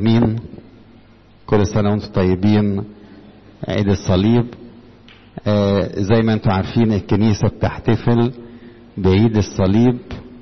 امين كل سنه وانتم طيبين عيد الصليب آه زي ما انتم عارفين الكنيسه بتحتفل بعيد الصليب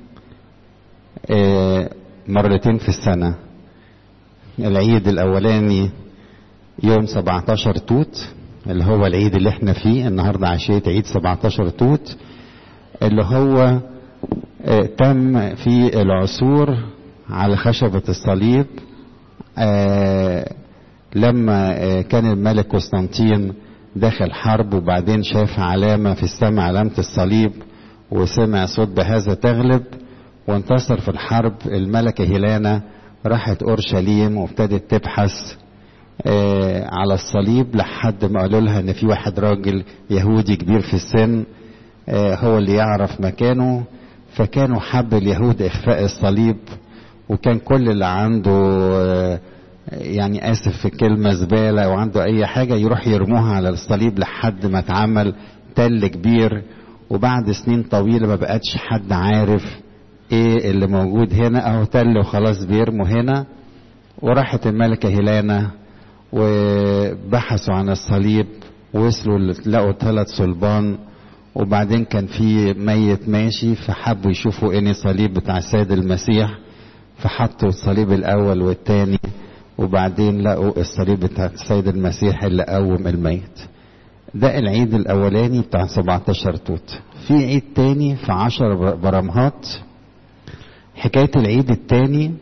آه مرتين في السنه العيد الاولاني يوم 17 توت اللي هو العيد اللي احنا فيه النهارده عشيه عيد 17 توت اللي هو آه تم في العثور على خشبة الصليب آه لما آه كان الملك قسطنطين داخل حرب وبعدين شاف علامة في السماء علامة الصليب وسمع صوت بهذا تغلب وانتصر في الحرب الملكة هيلانا راحت أورشليم وابتدت تبحث آه على الصليب لحد ما قالوا لها ان في واحد راجل يهودي كبير في السن هو اللي يعرف مكانه فكانوا حب اليهود اخفاء الصليب وكان كل اللي عنده يعني اسف في كلمه زباله او عنده اي حاجه يروح يرموها على الصليب لحد ما اتعمل تل كبير وبعد سنين طويله ما بقتش حد عارف ايه اللي موجود هنا اهو تل وخلاص بيرموا هنا وراحت الملكه هيلانا وبحثوا عن الصليب وصلوا لقوا ثلاث صلبان وبعدين كان في ميت ماشي فحبوا يشوفوا ايه الصليب بتاع السيد المسيح فحطوا الصليب الاول والتاني وبعدين لقوا الصليب بتاع السيد المسيح اللي قوم الميت ده العيد الاولاني بتاع 17 توت في عيد تاني في 10 برمهات حكاية العيد التاني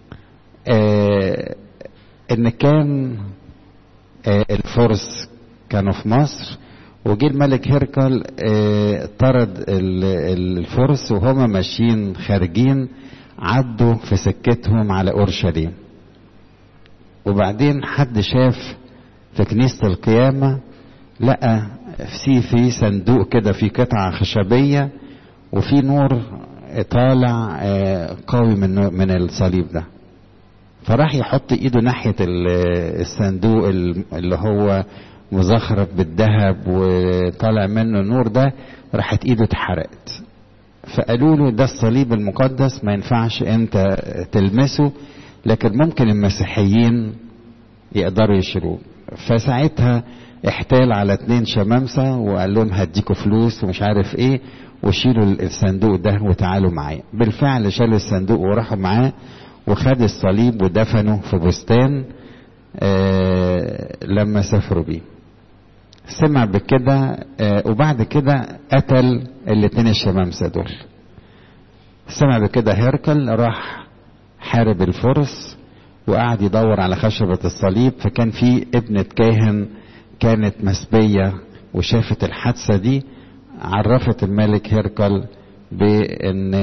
آه ان كان آه الفرس كانوا في مصر وجه الملك هركل آه طرد الفرس وهما ماشيين خارجين عدوا في سكتهم على اورشليم وبعدين حد شاف في كنيسة القيامة لقى في في صندوق كده في قطعة خشبية وفي نور طالع قوي من من الصليب ده فراح يحط ايده ناحية الصندوق اللي هو مزخرف بالذهب وطالع منه نور ده راحت ايده اتحرقت فقالوا له ده الصليب المقدس ما ينفعش انت تلمسه لكن ممكن المسيحيين يقدروا يشيلوه فساعتها احتال على اتنين شمامسة وقال لهم هديكوا فلوس ومش عارف ايه وشيلوا الصندوق ده وتعالوا معايا بالفعل شالوا الصندوق وراحوا معاه وخد الصليب ودفنه في بستان آه لما سافروا بيه سمع بكده آه وبعد كده قتل الاتنين الشمامسة دول سمع بكده هيركل راح حارب الفرس وقعد يدور على خشبة الصليب فكان في ابنة كاهن كانت مسبية وشافت الحادثة دي عرفت الملك هيركل بان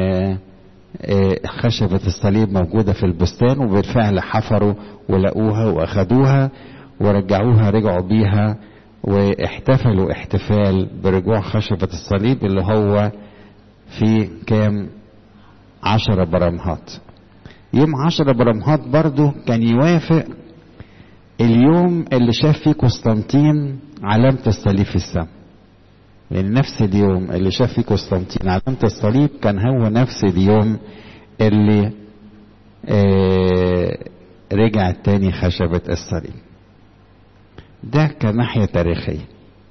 خشبة الصليب موجودة في البستان وبالفعل حفروا ولقوها واخدوها ورجعوها رجعوا بيها واحتفلوا احتفال برجوع خشبة الصليب اللي هو في كام عشرة برمهات يوم عشرة برمهات برضو كان يوافق اليوم اللي شاف فيه قسطنطين علامة الصليب في السماء لأن نفس اليوم اللي شاف فيه قسطنطين علامة الصليب كان هو نفس اليوم اللي آه رجع تاني خشبة الصليب ده كناحية تاريخية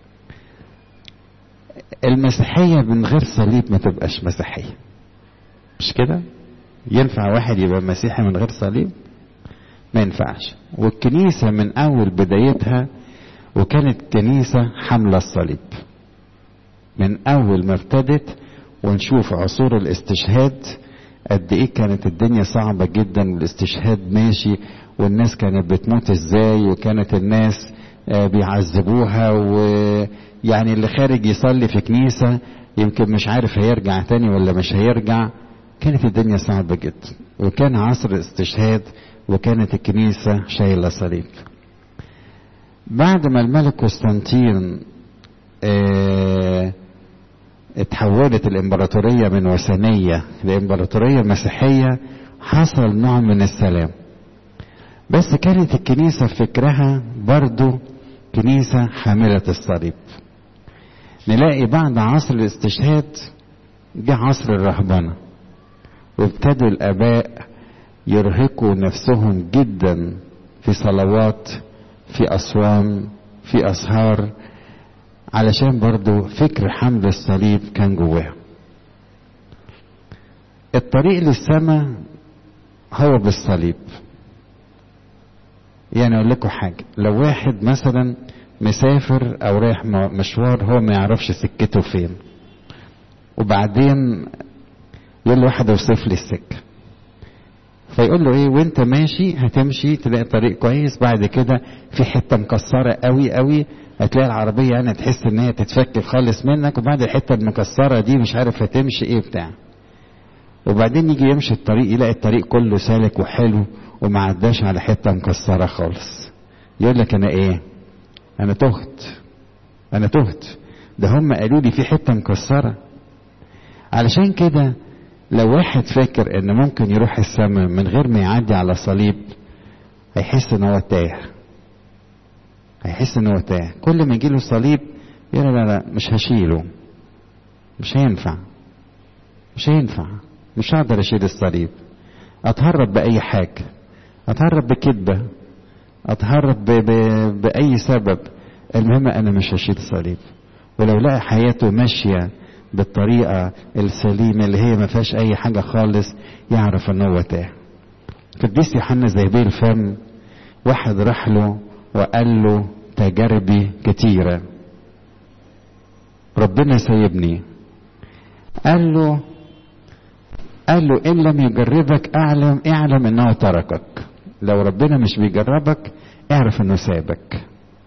المسيحية من غير صليب ما تبقاش مسيحية مش كده ينفع واحد يبقى مسيحي من غير صليب ما ينفعش والكنيسة من أول بدايتها وكانت كنيسة حاملة الصليب من أول ما ابتدت ونشوف عصور الاستشهاد قد إيه كانت الدنيا صعبة جدا والاستشهاد ماشي والناس كانت بتموت إزاي وكانت الناس بيعذبوها ويعني اللي خارج يصلي في كنيسة يمكن مش عارف هيرجع تاني ولا مش هيرجع كانت الدنيا صعبة جدا وكان عصر استشهاد وكانت الكنيسة شايلة صليب بعد ما الملك قسطنطين اه اتحولت الامبراطورية من وثنية لامبراطورية مسيحية حصل نوع من السلام بس كانت الكنيسة فكرها برضو كنيسة حاملة الصليب نلاقي بعد عصر الاستشهاد جه عصر الرهبنة وابتدوا الآباء يرهقوا نفسهم جدا في صلوات في أصوام في أسهار علشان برضو فكر حمل الصليب كان جواهم الطريق للسماء هو بالصليب يعني اقول لكم حاجه لو واحد مثلا مسافر او رايح مشوار هو ما يعرفش سكته فين وبعدين يقول له واحد اوصف لي السكه فيقول له ايه وانت ماشي هتمشي تلاقي طريق كويس بعد كده في حته مكسره قوي قوي هتلاقي العربيه يعني تحس ان هي تتفك خالص منك وبعد الحته المكسره دي مش عارف هتمشي ايه بتاع وبعدين يجي يمشي الطريق يلاقي الطريق كله سالك وحلو وما عداش على حته مكسره خالص يقول لك انا ايه انا تهت انا تهت ده هم قالوا لي في حته مكسره علشان كده لو واحد فاكر ان ممكن يروح السماء من غير ما يعدي على صليب هيحس ان هو تاه هيحس ان هو تاه كل ما يجيله صليب يقول لا لا مش هشيله مش هينفع مش هينفع مش هقدر اشيل الصليب اتهرب باي حاجه اتهرب بكذبه اتهرب ب... ب... باي سبب المهم انا مش هشيل الصليب ولو لقى حياته ماشيه بالطريقه السليمه اللي هي ما فيهاش اي حاجه خالص يعرف ان هو تاه قديس يوحنا زي بيه الفم واحد راح له وقال له تجاربي كتيره ربنا سايبني قال له قال له ان لم يجربك اعلم اعلم انه تركك لو ربنا مش بيجربك اعرف انه سابك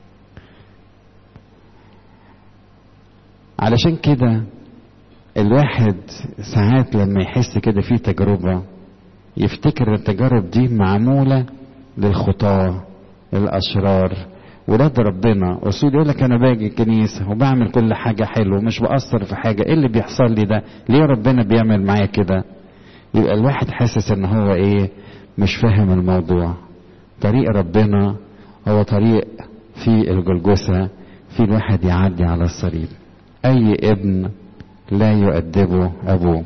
علشان كده الواحد ساعات لما يحس كده في تجربة يفتكر التجارب دي معمولة للخطاة للأشرار ولاد ربنا أصول يقول لك أنا باجي الكنيسة وبعمل كل حاجة حلوة مش بأثر في حاجة إيه اللي بيحصل لي ده ليه ربنا بيعمل معايا كده يبقى الواحد حاسس ان هو ايه مش فاهم الموضوع طريق ربنا هو طريق في الجلجسة في الواحد يعدي على الصليب اي ابن لا يؤدبه ابوه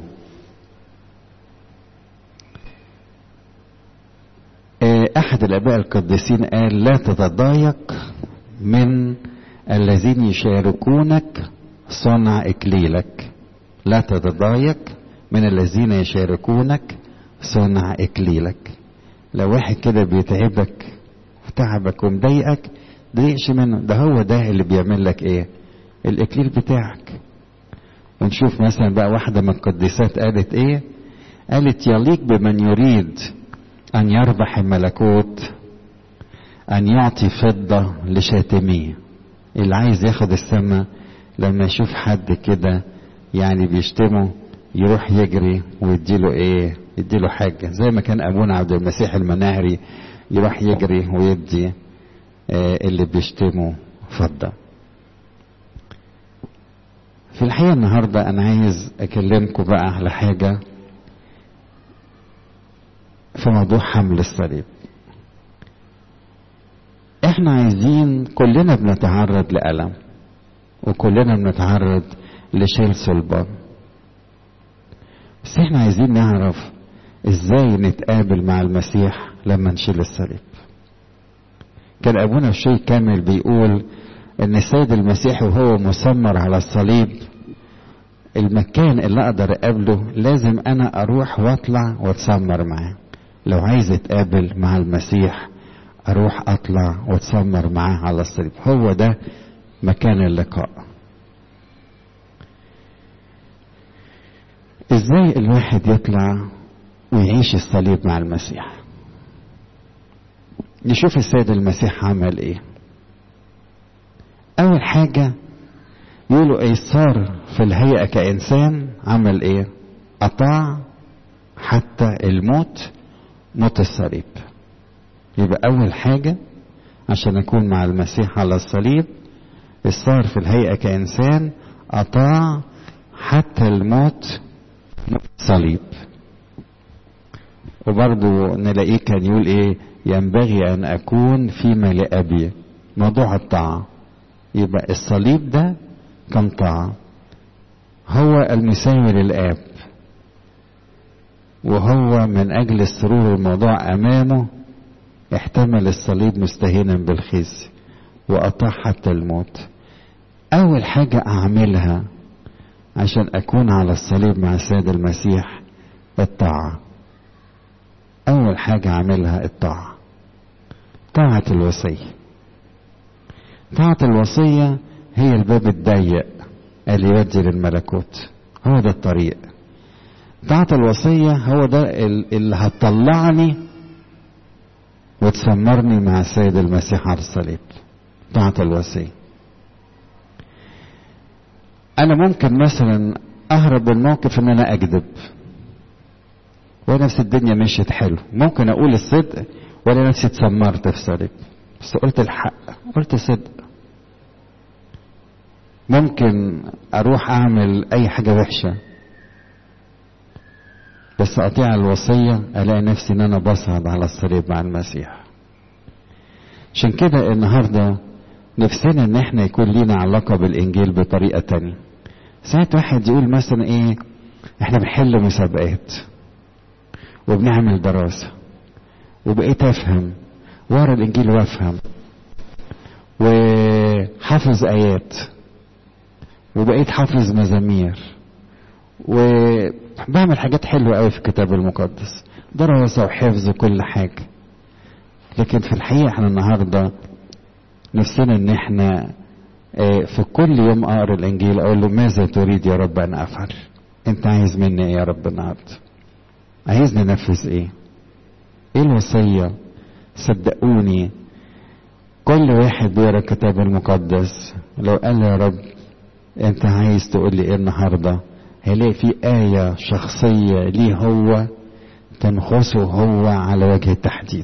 احد الاباء القديسين قال لا تتضايق من الذين يشاركونك صنع اكليلك لا تتضايق من الذين يشاركونك صنع اكليلك لو واحد كده بيتعبك وتعبك ومضايقك ضايقش منه ده هو ده اللي بيعمل لك ايه الاكليل بتاعك ونشوف مثلا بقى واحده من القديسات قالت ايه قالت يليق بمن يريد ان يربح الملكوت ان يعطي فضه لشاتميه اللي عايز ياخد السما لما يشوف حد كده يعني بيشتمه يروح يجري ويديله ايه يديله حاجة زي ما كان ابونا عبد المسيح المناهري يروح يجري ويدي آه اللي بيشتمه فضة في الحقيقة النهاردة انا عايز اكلمكم بقى على حاجة في موضوع حمل الصليب احنا عايزين كلنا بنتعرض لألم وكلنا بنتعرض لشيل صلبان بس احنا عايزين نعرف ازاي نتقابل مع المسيح لما نشيل الصليب كان ابونا الشيخ كامل بيقول ان السيد المسيح وهو مسمر على الصليب المكان اللي اقدر اقابله لازم انا اروح واطلع واتسمر معاه لو عايز اتقابل مع المسيح اروح اطلع واتسمر معاه على الصليب هو ده مكان اللقاء ازاي الواحد يطلع ويعيش الصليب مع المسيح نشوف السيد المسيح عمل ايه اول حاجة يقولوا ايسار في الهيئة كانسان عمل ايه اطاع حتى الموت موت الصليب يبقى اول حاجة عشان اكون مع المسيح على الصليب الصار في الهيئة كإنسان أطاع حتى الموت صليب وبرضو نلاقيه كان يقول ايه ينبغي ان اكون فيما لابي موضوع الطاعة يبقى الصليب ده كان طاعة هو المساوي للاب وهو من أجل السرور الموضوع أمامه احتمل الصليب مستهينا بالخزي وأطاع حتى الموت أول حاجة أعملها عشان أكون على الصليب مع السيد المسيح الطاعة أول حاجة أعملها الطاعة طاعة الوصية طاعة الوصية هي الباب الضيق اللي يودي للملكوت هو ده الطريق طاعة الوصية هو ده اللي هتطلعني وتسمرني مع السيد المسيح على الصليب طاعة الوصية أنا ممكن مثلا أهرب من موقف إن أنا أكذب ونفس الدنيا مشيت حلو ممكن أقول الصدق ولا نفسي اتسمرت في صليب بس قلت الحق قلت صدق ممكن اروح اعمل اي حاجه وحشه بس اطيع الوصيه الاقي نفسي ان انا بصعد على الصليب مع المسيح عشان كده النهارده نفسنا ان احنا يكون لينا علاقه بالانجيل بطريقه تانية ساعات واحد يقول مثلا ايه احنا بنحل مسابقات وبنعمل دراسه وبقيت افهم واقرا الانجيل وافهم وحافظ ايات وبقيت حافظ مزامير وبعمل حاجات حلوة قوي في الكتاب المقدس دراسة وحفظ وكل حاجة لكن في الحقيقة احنا النهاردة نفسنا ان احنا في كل يوم اقرا الانجيل اقول له ماذا تريد يا رب ان افعل انت عايز مني ايه يا رب النهارده عايزني انفذ ايه ايه الوصية صدقوني كل واحد بيقرا الكتاب المقدس لو قال يا رب انت عايز تقول لي ايه النهارده هيلاقي في آية شخصية ليه هو تنخصه هو على وجه التحديد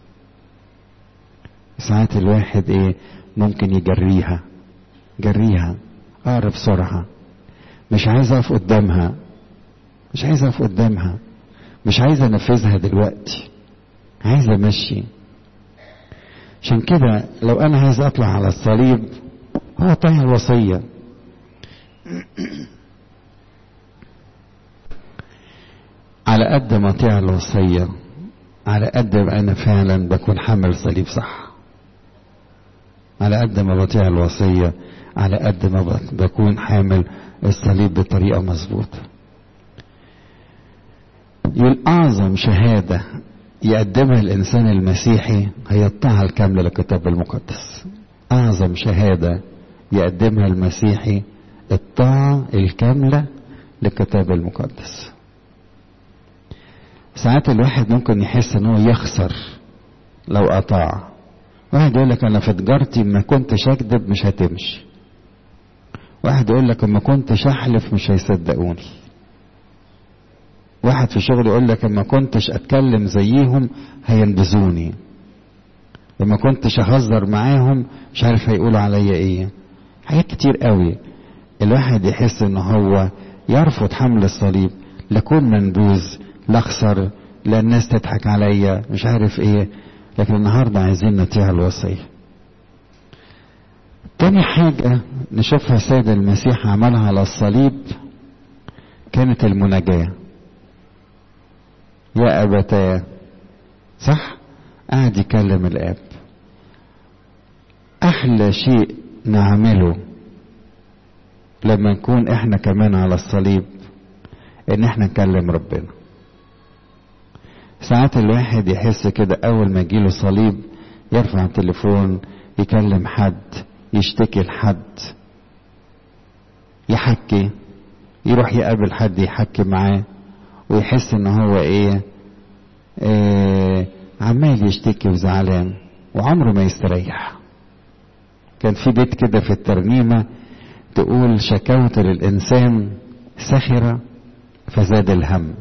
ساعات الواحد ايه ممكن يجريها جريها اقرا بسرعة مش عايز اقف قدامها مش عايز اقف قدامها مش عايز انفذها دلوقتي عايز امشي عشان كده لو انا عايز اطلع على الصليب هو طيع الوصيه على قد ما اطيع الوصيه على قد ما انا فعلا بكون حامل صليب صح على قد ما بطيع الوصيه على قد ما بكون حامل الصليب بطريقه مظبوطه يقول اعظم شهاده يقدمها الانسان المسيحي هي الطاعه الكامله للكتاب المقدس اعظم شهاده يقدمها المسيحي الطاعة الكاملة للكتاب المقدس ساعات الواحد ممكن يحس ان هو يخسر لو اطاع واحد يقول لك انا في تجارتي ما كنتش اكذب مش هتمشي واحد يقول لك اما كنتش احلف مش هيصدقوني واحد في شغل يقول لك اما كنتش اتكلم زيهم هينبذوني لما كنتش اهزر معاهم مش عارف هيقولوا عليا ايه حاجات كتير قوي الواحد يحس ان هو يرفض حمل الصليب لكون منبوذ لا اخسر لا الناس تضحك عليا مش عارف ايه لكن النهارده عايزين نطيع الوصيه تاني حاجة نشوفها السيد المسيح عملها على الصليب كانت المناجاة يا أبتاه صح قاعد يكلم الآب أحلى شيء نعمله لما نكون احنا كمان على الصليب ان احنا نكلم ربنا ساعات الواحد يحس كده اول ما يجيله صليب يرفع التليفون يكلم حد يشتكي لحد يحكي يروح يقابل حد يحكي معاه ويحس ان هو ايه, إيه عمال يشتكي وزعلان وعمره ما يستريح كان في بيت كده في الترنيمه تقول شكوت للإنسان سخرة فزاد الهم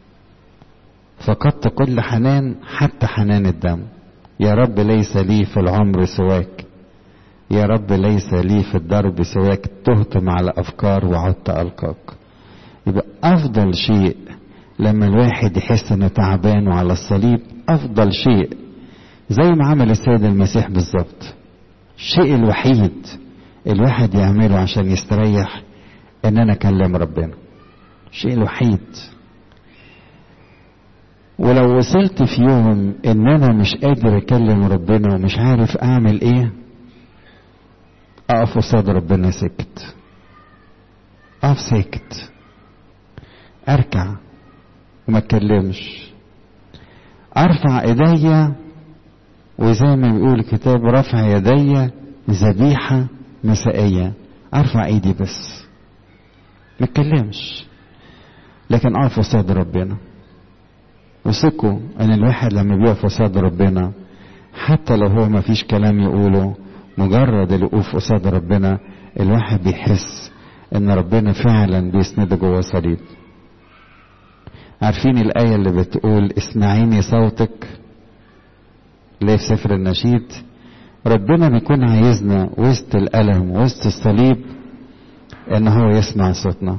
فقدت كل حنان حتى حنان الدم يا رب ليس لي في العمر سواك يا رب ليس لي في الدرب سواك تهت مع الأفكار وعدت ألقاك يبقى أفضل شيء لما الواحد يحس انه تعبان وعلى الصليب افضل شيء زي ما عمل السيد المسيح بالظبط الشيء الوحيد الواحد يعمله عشان يستريح ان انا اكلم ربنا الشيء الوحيد ولو وصلت في يوم ان انا مش قادر اكلم ربنا ومش عارف اعمل ايه اقف قصاد ربنا سكت اقف ساكت اركع وما اتكلمش ارفع ايديا وزي ما بيقول الكتاب رفع يدي ذبيحة مسائية ارفع ايدي بس ما اتكلمش لكن اقف قصاد ربنا وثقوا ان الواحد لما بيقف قصاد ربنا حتى لو هو ما فيش كلام يقوله مجرد الوقوف قصاد ربنا الواحد بيحس ان ربنا فعلا بيسنده جوه صليب عارفين الآية اللي بتقول اسمعيني صوتك اللي في سفر النشيد ربنا بيكون عايزنا وسط الألم وسط الصليب ان هو يسمع صوتنا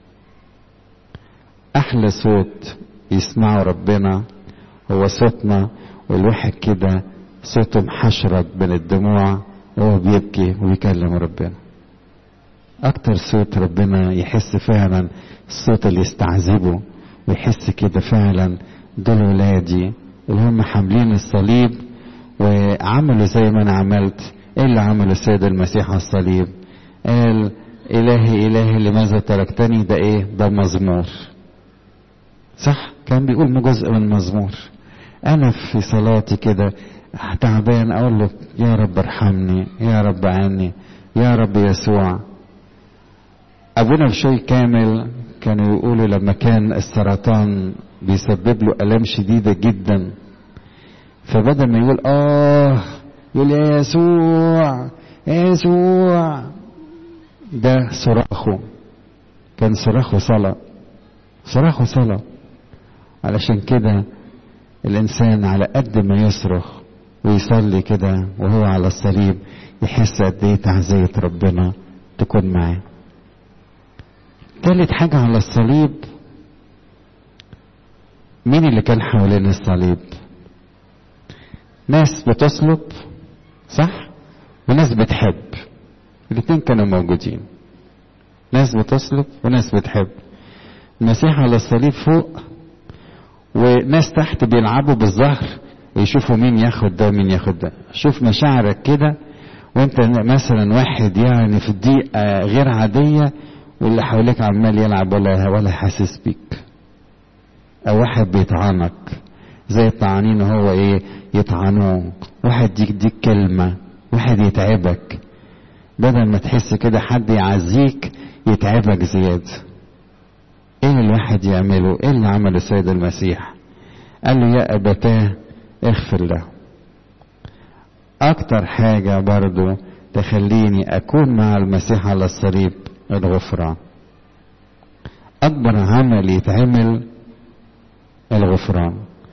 احلى صوت يسمعه ربنا هو صوتنا والواحد كده صوته محشرج بين الدموع وهو بيبكي وبيكلم ربنا اكتر صوت ربنا يحس فعلا الصوت اللي يستعذبه ويحس كده فعلا دول ولادي اللي هم حاملين الصليب وعملوا زي ما انا عملت ايه اللي عمله السيد المسيح على الصليب قال الهي الهي لماذا تركتني ده ايه ده مزمور صح كان بيقول جزء من مزمور انا في صلاتي كده تعبان اقول له يا رب ارحمني يا رب عني يا رب يسوع ابونا بشوي كامل كانوا يقولوا لما كان السرطان بيسبب له الام شديده جدا فبدل ما يقول اه يقول يا يسوع يا يسوع ده صراخه كان صراخه صلاة صراخه صلاة علشان كده الإنسان على قد ما يصرخ ويصلي كده وهو على الصليب يحس قد ايه تعزية ربنا تكون معاه تالت حاجة على الصليب مين اللي كان حوالين الصليب ناس بتصلب صح وناس بتحب الاتنين كانوا موجودين ناس بتصلب وناس بتحب المسيح على الصليب فوق وناس تحت بيلعبوا بالظهر ويشوفوا مين ياخد ده ومين ياخد ده شوف مشاعرك كده وانت مثلا واحد يعني في ضيقة غير عادية واللي حواليك عمال يلعب ولا ولا حاسس بيك او واحد بيطعنك زي الطعانين هو ايه يطعنوه واحد يديك كلمة واحد يتعبك بدل ما تحس كده حد يعزيك يتعبك زيادة ايه اللي الواحد يعمله ايه اللي عمله السيد المسيح قال له يا ابتاه اغفر له اكتر حاجة برضو تخليني اكون مع المسيح على الصليب الغفران اكبر عمل يتعمل الغفران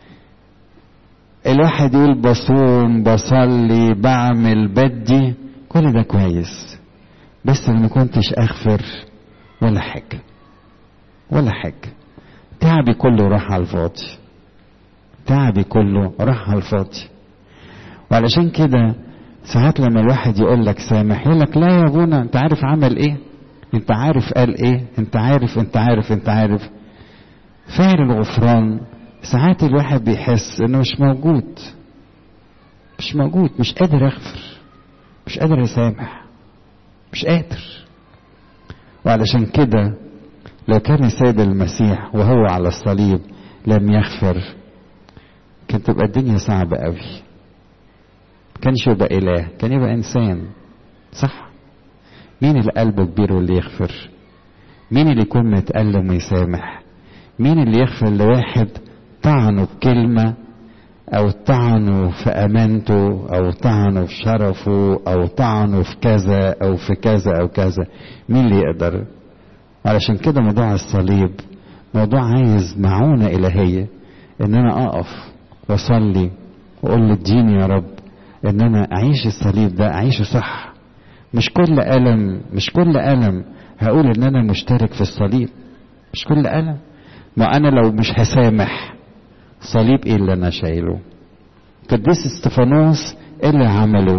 الواحد يقول بصوم بصلي بعمل بدي كل ده كويس بس انا ما كنتش اغفر ولا حاجة ولا حاجة تعبي كله راح على الفاضي تعبي كله راح على الفاضي وعلشان كده ساعات لما الواحد يقول لك سامح يقول لك لا يا ابونا انت عارف عمل ايه انت عارف قال ايه انت عارف انت عارف انت عارف فعل الغفران ساعات الواحد بيحس انه مش موجود مش موجود مش قادر اغفر مش قادر اسامح مش قادر وعلشان كده لو كان السيد المسيح وهو على الصليب لم يغفر كانت تبقى الدنيا صعبة قوي كانش يبقى إله كان يبقى إنسان صح مين اللي قلبه كبير واللي يغفر مين اللي يكون متألم ويسامح مين اللي يغفر لواحد طعنه بكلمة أو طعنه في أمانته أو طعنه في شرفه أو طعنه في كذا أو في كذا أو كذا مين اللي يقدر علشان كده موضوع الصليب موضوع عايز معونة إلهية إن أنا أقف وأصلي وأقول له اديني يا رب إن أنا أعيش الصليب ده أعيشه صح مش كل ألم مش كل ألم هقول إن أنا مشترك في الصليب مش كل ألم ما أنا لو مش هسامح صليب إيه اللي أنا شايله قديس استفانوس إيه اللي عمله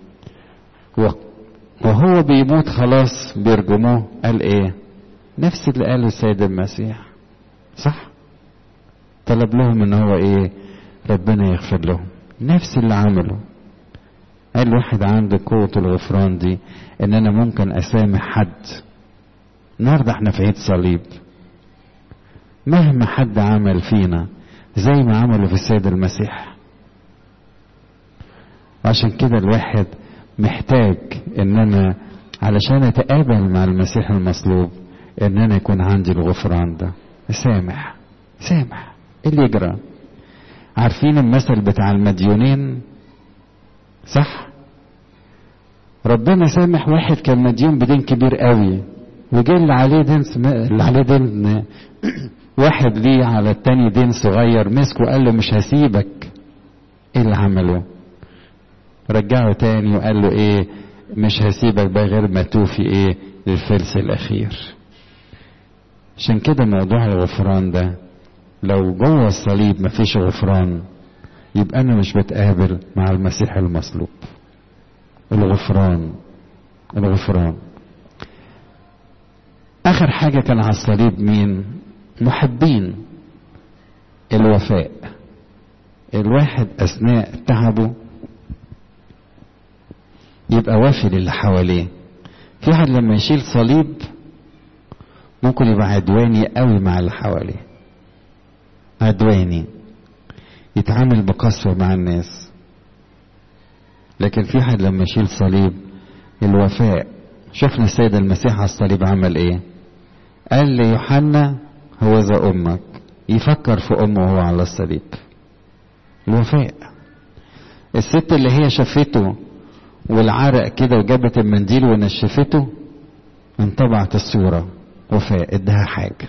وهو بيموت خلاص بيرجموه قال إيه نفس اللي قاله السيد المسيح صح طلب لهم ان هو ايه ربنا يغفر لهم نفس اللي عمله قال واحد عنده قوة الغفران دي ان انا ممكن اسامح حد النهارده احنا في عيد صليب مهما حد عمل فينا زي ما عمله في السيد المسيح وعشان كده الواحد محتاج ان انا علشان اتقابل مع المسيح المصلوب ان انا يكون عندي الغفران ده سامح سامح ايه اللي يجرى عارفين المثل بتاع المديونين صح ربنا سامح واحد كان مديون بدين كبير قوي وجه اللي عليه دين سم... اللي عليه دين واحد ليه على التاني دين صغير مسكه وقال له مش هسيبك ايه اللي عمله رجعه تاني وقال له ايه مش هسيبك بقى غير ما توفي ايه للفلس الاخير عشان كده موضوع الغفران ده لو جوه الصليب مفيش غفران يبقى انا مش بتقابل مع المسيح المصلوب الغفران الغفران اخر حاجه كان على الصليب مين محبين الوفاء الواحد اثناء تعبه يبقى وافي للي حواليه في واحد لما يشيل صليب ممكن يبقى عدواني قوي مع اللي حواليه عدواني يتعامل بقسوة مع الناس لكن في حد لما يشيل صليب الوفاء شفنا السيد المسيح على الصليب عمل ايه قال ليوحنا هو ذا امك يفكر في امه وهو على الصليب الوفاء الست اللي هي شافته والعرق كده وجابت المنديل ونشفته انطبعت الصورة وفاء ادها حاجة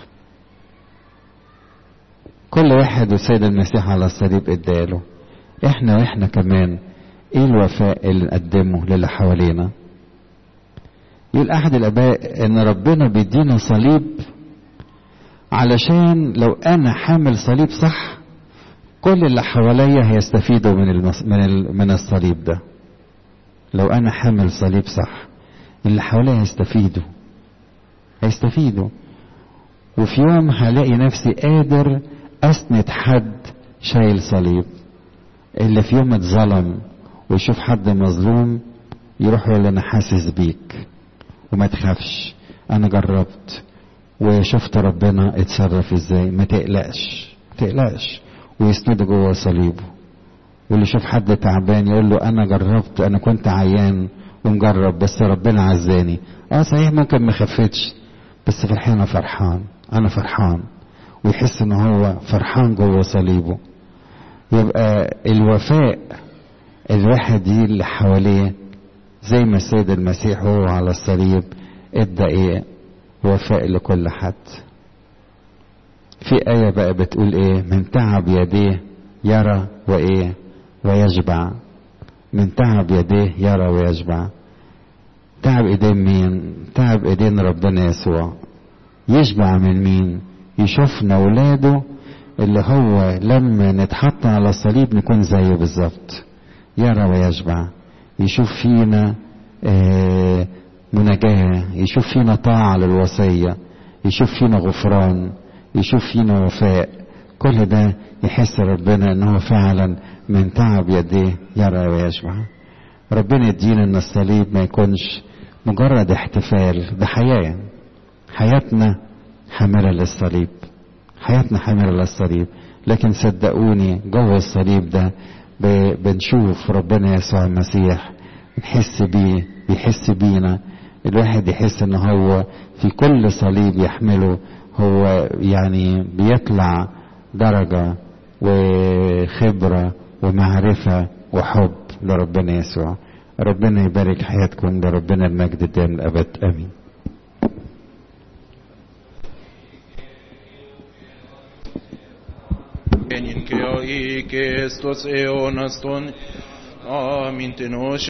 كل واحد والسيد المسيح على الصليب اداله احنا واحنا كمان ايه الوفاء اللي نقدمه للي حوالينا يقول احد الاباء ان ربنا بيدينا صليب علشان لو انا حامل صليب صح كل اللي حواليا هيستفيدوا من المص... من ال... من الصليب ده لو انا حامل صليب صح اللي حواليا هيستفيدوا هيستفيدوا وفي يوم هلاقي نفسي قادر اسند حد شايل صليب اللي في يوم اتظلم ويشوف حد مظلوم يروح يقول انا حاسس بيك وما تخافش انا جربت وشفت ربنا اتصرف ازاي ما تقلقش ما تقلقش ويسنده جوه صليبه واللي يشوف حد تعبان يقول له انا جربت انا كنت عيان ومجرب بس ربنا عزاني اه صحيح ممكن ما خفتش بس في الحين انا فرحان انا فرحان ويحس ان هو فرحان جوه صليبه يبقى الوفاء الواحد دي اللي حواليه زي ما السيد المسيح هو على الصليب ادى ايه وفاء لكل حد في آية بقى بتقول ايه من تعب يديه يرى وايه ويشبع من تعب يديه يرى ويشبع تعب ايدين مين تعب ايدين ربنا يسوع يشبع من مين يشوفنا ولاده اللي هو لما نتحط على الصليب نكون زيه بالظبط يرى ويشبع يشوف فينا آه مناجاة يشوف فينا طاعة للوصية يشوف فينا غفران يشوف فينا وفاء كل ده يحس ربنا ان هو فعلا من تعب يديه يرى ويشبع ربنا يدينا ان الصليب ما يكونش مجرد احتفال ده حياة حياتنا حاملة للصليب حياتنا حاملة للصليب لكن صدقوني جوه الصليب ده بنشوف ربنا يسوع المسيح نحس بيه بيحس بينا الواحد يحس ان هو في كل صليب يحمله هو يعني بيطلع درجة وخبرة ومعرفة وحب لربنا يسوع ربنا يبارك حياتكم لربنا المجد الدائم الأبد آمين Enin que hoy que estos eonas ton, amin